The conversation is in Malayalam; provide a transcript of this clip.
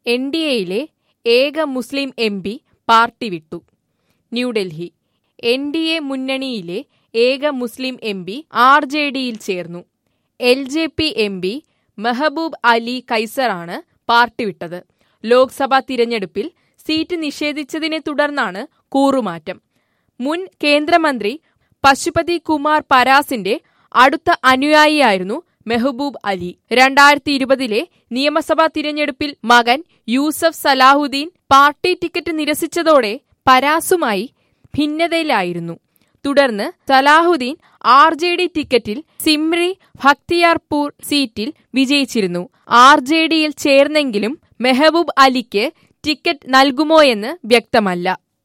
എൻ ഡി എയിലെ ഏക മുസ്ലിം എം പി പാർട്ടി വിട്ടു ന്യൂഡൽഹി എൻ ഡി എ മുന്നണിയിലെ ഏക മുസ്ലിം എം പി ആർ ജെ ഡിയിൽ ചേർന്നു L J P M P Mehboob Ali കൈസറാണ് പാർട്ടി വിട്ടത് ലോക്സഭാ തിരഞ്ഞെടുപ്പിൽ സീറ്റ് നിഷേധിച്ചതിനെ തുടർന്നാണ് കൂറുമാറ്റം മുൻ കേന്ദ്രമന്ത്രി പശുപതി കുമാർ പരാസിന്റെ അടുത്ത അനുയായിയായിരുന്നു മെഹബൂബ് അലി രണ്ടായിരത്തി ഇരുപതിലെ നിയമസഭാ തിരഞ്ഞെടുപ്പിൽ മകൻ യൂസഫ് സലാഹുദ്ദീൻ പാർട്ടി ടിക്കറ്റ് നിരസിച്ചതോടെ പരാസുമായി ഭിന്നതയിലായിരുന്നു തുടർന്ന് സലാഹുദ്ദീൻ ആർ ജെ ഡി ടിക്കറ്റിൽ സിമ്രി ഭക്തിയാർപൂർ സീറ്റിൽ വിജയിച്ചിരുന്നു ആർ ജെ ഡിയിൽ ചേർന്നെങ്കിലും മെഹബൂബ് അലിക്ക് ടിക്കറ്റ് നൽകുമോയെന്ന് വ്യക്തമല്ല